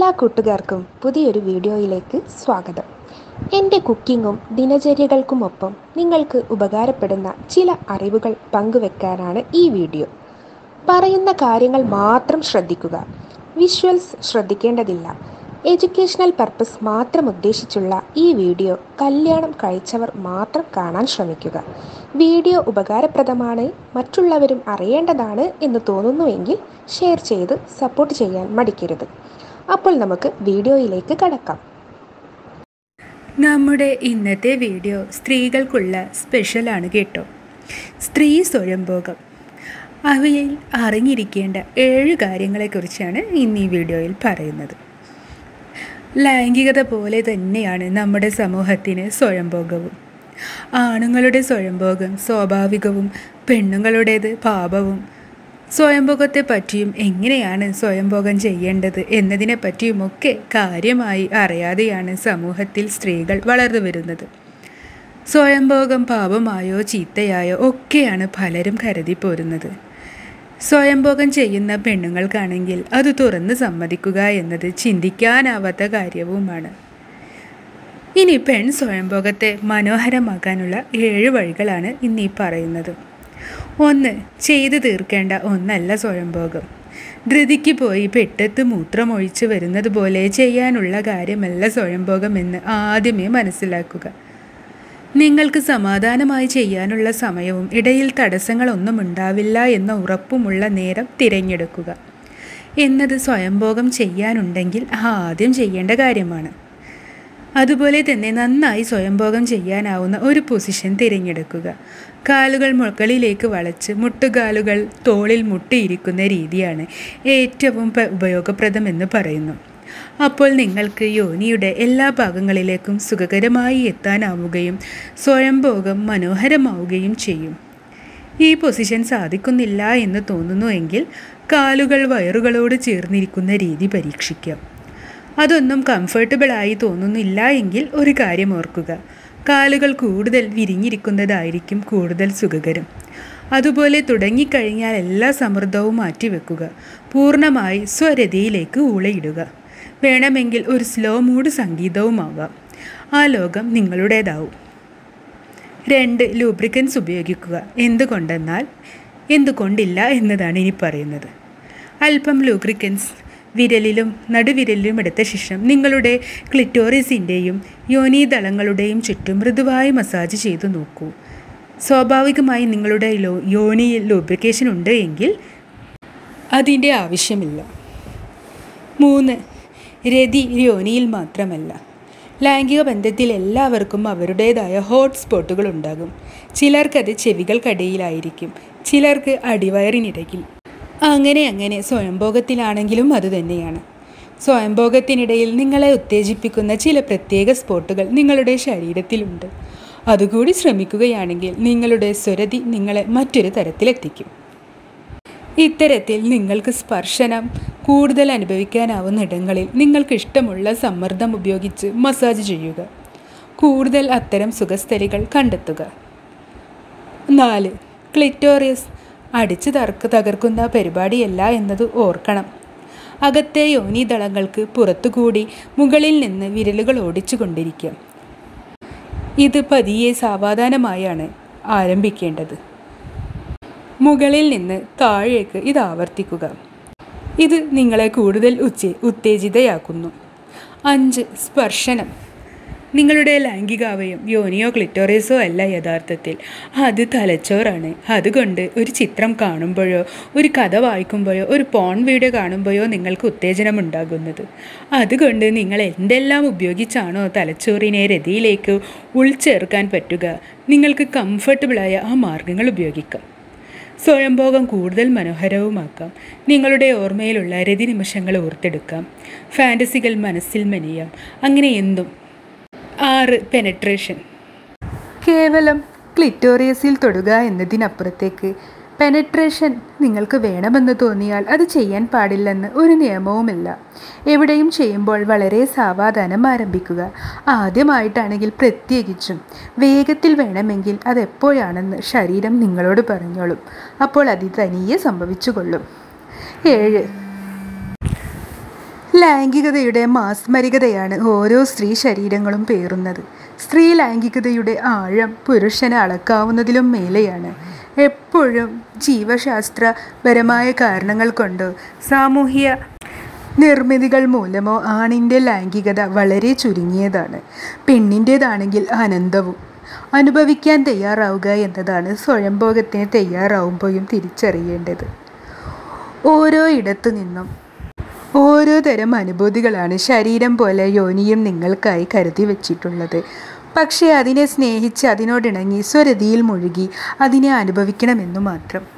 എല്ലാ കൂട്ടുകാർക്കും പുതിയൊരു വീഡിയോയിലേക്ക് സ്വാഗതം എൻ്റെ കുക്കിങ്ങും ദിനചര്യകൾക്കുമൊപ്പം നിങ്ങൾക്ക് ഉപകാരപ്പെടുന്ന ചില അറിവുകൾ പങ്കുവെക്കാനാണ് ഈ വീഡിയോ പറയുന്ന കാര്യങ്ങൾ മാത്രം ശ്രദ്ധിക്കുക വിഷ്വൽസ് ശ്രദ്ധിക്കേണ്ടതില്ല എഡ്യൂക്കേഷണൽ പർപ്പസ് മാത്രം ഉദ്ദേശിച്ചുള്ള ഈ വീഡിയോ കല്യാണം കഴിച്ചവർ മാത്രം കാണാൻ ശ്രമിക്കുക വീഡിയോ ഉപകാരപ്രദമാണ് മറ്റുള്ളവരും അറിയേണ്ടതാണ് എന്ന് തോന്നുന്നുവെങ്കിൽ ഷെയർ ചെയ്ത് സപ്പോർട്ട് ചെയ്യാൻ മടിക്കരുത് അപ്പോൾ നമുക്ക് വീഡിയോയിലേക്ക് കടക്കാം നമ്മുടെ ഇന്നത്തെ വീഡിയോ സ്ത്രീകൾക്കുള്ള സ്പെഷ്യലാണ് കേട്ടോ സ്ത്രീ സ്വയംഭോഗം അവയിൽ അറിഞ്ഞിരിക്കേണ്ട ഏഴ് കാര്യങ്ങളെക്കുറിച്ചാണ് ഇന്ന് ഈ വീഡിയോയിൽ പറയുന്നത് ലൈംഗികത പോലെ തന്നെയാണ് നമ്മുടെ സമൂഹത്തിന് സ്വയംഭോഗവും ആണുങ്ങളുടെ സ്വയംഭോഗം സ്വാഭാവികവും പെണ്ണുങ്ങളുടേത് പാപവും സ്വയംഭോഗത്തെ പറ്റിയും എങ്ങനെയാണ് സ്വയംഭോഗം ചെയ്യേണ്ടത് എന്നതിനെ പറ്റിയുമൊക്കെ കാര്യമായി അറിയാതെയാണ് സമൂഹത്തിൽ സ്ത്രീകൾ വളർന്നു വരുന്നത് സ്വയംഭോഗം പാപമായോ ചീത്തയായോ ഒക്കെയാണ് പലരും കരുതി പോരുന്നത് സ്വയംഭോഗം ചെയ്യുന്ന പെണ്ണുങ്ങൾക്കാണെങ്കിൽ അത് തുറന്ന് സമ്മതിക്കുക എന്നത് ചിന്തിക്കാനാവാത്ത കാര്യവുമാണ് ഇനി പെൺ സ്വയംഭോഗത്തെ മനോഹരമാക്കാനുള്ള ഏഴ് വഴികളാണ് ഇന്നീ പറയുന്നത് ഒന്ന് ചെയ്തു തീർക്കേണ്ട ഒന്നല്ല സ്വയംഭോഗം ധൃതിക്ക് പോയി പെട്ടെത്ത് മൂത്രമൊഴിച്ച് വരുന്നത് പോലെ ചെയ്യാനുള്ള കാര്യമല്ല സ്വയംഭോഗം എന്ന് ആദ്യമേ മനസ്സിലാക്കുക നിങ്ങൾക്ക് സമാധാനമായി ചെയ്യാനുള്ള സമയവും ഇടയിൽ തടസ്സങ്ങളൊന്നും ഉണ്ടാവില്ല എന്ന ഉറപ്പുമുള്ള നേരം തിരഞ്ഞെടുക്കുക എന്നത് സ്വയംഭോഗം ചെയ്യാനുണ്ടെങ്കിൽ ആദ്യം ചെയ്യേണ്ട കാര്യമാണ് അതുപോലെ തന്നെ നന്നായി സ്വയംഭോഗം ചെയ്യാനാവുന്ന ഒരു പൊസിഷൻ തിരഞ്ഞെടുക്കുക കാലുകൾ മുകളിലേക്ക് വളച്ച് മുട്ടുകാലുകൾ തോളിൽ മുട്ടിയിരിക്കുന്ന രീതിയാണ് ഏറ്റവും ഉപയോഗപ്രദമെന്ന് പറയുന്നു അപ്പോൾ നിങ്ങൾക്ക് യോനിയുടെ എല്ലാ ഭാഗങ്ങളിലേക്കും സുഖകരമായി എത്താനാവുകയും സ്വയംഭോഗം മനോഹരമാവുകയും ചെയ്യും ഈ പൊസിഷൻ സാധിക്കുന്നില്ല എന്ന് തോന്നുന്നുവെങ്കിൽ കാലുകൾ വയറുകളോട് ചേർന്നിരിക്കുന്ന രീതി പരീക്ഷിക്കാം അതൊന്നും കംഫർട്ടബിളായി തോന്നുന്നില്ല എങ്കിൽ ഒരു കാര്യം ഓർക്കുക കാലുകൾ കൂടുതൽ വിരിഞ്ഞിരിക്കുന്നതായിരിക്കും കൂടുതൽ സുഖകരം അതുപോലെ തുടങ്ങിക്കഴിഞ്ഞാൽ എല്ലാ സമ്മർദ്ദവും മാറ്റിവെക്കുക പൂർണ്ണമായി സ്വരതിയിലേക്ക് ഊളയിടുക വേണമെങ്കിൽ ഒരു സ്ലോ മൂഡ് സംഗീതവുമാവാം ആ ലോകം നിങ്ങളുടേതാവും രണ്ട് ലൂബ്രിക്കൻസ് ഉപയോഗിക്കുക എന്തുകൊണ്ടെന്നാൽ എന്തുകൊണ്ടില്ല എന്നതാണ് ഇനി പറയുന്നത് അല്പം ലൂബ്രിക്കൻസ് വിരലിലും നടുവിരലിലും എടുത്ത ശേഷം നിങ്ങളുടെ ക്ലിറ്റോറിസിൻ്റെയും യോനീതളങ്ങളുടെയും ചുറ്റും മൃദുവായി മസാജ് ചെയ്തു നോക്കൂ സ്വാഭാവികമായി നിങ്ങളുടെ ലോ യോനിയിൽ ലൂബ്രിക്കേഷൻ ഉണ്ട് എങ്കിൽ അതിൻ്റെ ആവശ്യമില്ല മൂന്ന് രതി യോനിയിൽ മാത്രമല്ല ലൈംഗിക ബന്ധത്തിൽ എല്ലാവർക്കും അവരുടേതായ ഹോട്ട് സ്പോട്ടുകൾ ഉണ്ടാകും ചിലർക്കത് ചെവികൾക്കടിയിലായിരിക്കും ചിലർക്ക് അടിവയറിനിടയിൽ അങ്ങനെ അങ്ങനെ സ്വയംഭോഗത്തിലാണെങ്കിലും അതുതന്നെയാണ് സ്വയംഭോഗത്തിനിടയിൽ നിങ്ങളെ ഉത്തേജിപ്പിക്കുന്ന ചില പ്രത്യേക സ്പോട്ടുകൾ നിങ്ങളുടെ ശരീരത്തിലുണ്ട് അതുകൂടി ശ്രമിക്കുകയാണെങ്കിൽ നിങ്ങളുടെ സ്വരതി നിങ്ങളെ മറ്റൊരു തരത്തിലെത്തിക്കും ഇത്തരത്തിൽ നിങ്ങൾക്ക് സ്പർശനം കൂടുതൽ അനുഭവിക്കാനാവുന്ന ഇടങ്ങളിൽ നിങ്ങൾക്ക് ഇഷ്ടമുള്ള സമ്മർദ്ദം ഉപയോഗിച്ച് മസാജ് ചെയ്യുക കൂടുതൽ അത്തരം സുഖസ്ഥലികൾ കണ്ടെത്തുക നാല് ക്ലിറ്റോറിയസ് അടിച്ചു തർക്ക് തകർക്കുന്ന പരിപാടിയല്ല എന്നത് ഓർക്കണം അകത്തെ യോനിദളങ്ങൾക്ക് പുറത്തുകൂടി മുകളിൽ നിന്ന് വിരലുകൾ ഓടിച്ചു കൊണ്ടിരിക്കാം ഇത് പതിയെ സാവധാനമായാണ് ആരംഭിക്കേണ്ടത് മുകളിൽ നിന്ന് താഴേക്ക് ഇത് ആവർത്തിക്കുക ഇത് നിങ്ങളെ കൂടുതൽ ഉച്ച ഉത്തേജിതയാക്കുന്നു അഞ്ച് സ്പർശനം നിങ്ങളുടെ ലൈംഗികാവയം യോനിയോ ക്ലിറ്റോറിയസോ അല്ല യഥാർത്ഥത്തിൽ അത് തലച്ചോറാണ് അതുകൊണ്ട് ഒരു ചിത്രം കാണുമ്പോഴോ ഒരു കഥ വായിക്കുമ്പോഴോ ഒരു പോൺ വീഡിയോ കാണുമ്പോഴോ നിങ്ങൾക്ക് ഉത്തേജനം ഉണ്ടാകുന്നത് അതുകൊണ്ട് നിങ്ങൾ എന്തെല്ലാം ഉപയോഗിച്ചാണോ തലച്ചോറിനെ രതിയിലേക്ക് ഉൾച്ചേർക്കാൻ പറ്റുക നിങ്ങൾക്ക് കംഫർട്ടബിളായ ആ മാർഗങ്ങൾ ഉപയോഗിക്കാം സ്വയംഭോഗം കൂടുതൽ മനോഹരവുമാക്കാം നിങ്ങളുടെ ഓർമ്മയിലുള്ള രതി നിമിഷങ്ങൾ ഓർത്തെടുക്കാം ഫാൻറ്റസികൾ മനസ്സിൽ മെനയാം അങ്ങനെ എന്തും ആറ് പെനട്രേഷൻ കേവലം ക്ലിറ്റോറിയസിൽ തൊടുക എന്നതിനപ്പുറത്തേക്ക് പെനട്രേഷൻ നിങ്ങൾക്ക് വേണമെന്ന് തോന്നിയാൽ അത് ചെയ്യാൻ പാടില്ലെന്ന് ഒരു നിയമവുമില്ല എവിടെയും ചെയ്യുമ്പോൾ വളരെ സാവധാനം ആരംഭിക്കുക ആദ്യമായിട്ടാണെങ്കിൽ പ്രത്യേകിച്ചും വേഗത്തിൽ വേണമെങ്കിൽ അതെപ്പോഴാണെന്ന് ശരീരം നിങ്ങളോട് പറഞ്ഞോളും അപ്പോൾ അത് തനിയെ സംഭവിച്ചുകൊള്ളും ഏഴ് ലൈംഗികതയുടെ മാസ്മരികതയാണ് ഓരോ സ്ത്രീ ശരീരങ്ങളും പേറുന്നത് സ്ത്രീ ലൈംഗികതയുടെ ആഴം പുരുഷന് അളക്കാവുന്നതിലും മേലെയാണ് എപ്പോഴും ജീവശാസ്ത്രപരമായ കാരണങ്ങൾ കൊണ്ടോ സാമൂഹ്യ നിർമ്മിതികൾ മൂലമോ ആണിൻ്റെ ലൈംഗികത വളരെ ചുരുങ്ങിയതാണ് പെണ്ണിൻ്റേതാണെങ്കിൽ അനന്തവും അനുഭവിക്കാൻ തയ്യാറാവുക എന്നതാണ് സ്വയംഭോഗത്തിന് തയ്യാറാവുമ്പോഴും തിരിച്ചറിയേണ്ടത് ഓരോ ഇടത്തു നിന്നും ഓരോ തരം അനുഭൂതികളാണ് ശരീരം പോലെ യോനിയും നിങ്ങൾക്കായി കരുതി വച്ചിട്ടുള്ളത് പക്ഷേ അതിനെ സ്നേഹിച്ച് അതിനോടിണങ്ങി സ്വരതിയിൽ മുഴുകി അതിനെ അനുഭവിക്കണമെന്നു മാത്രം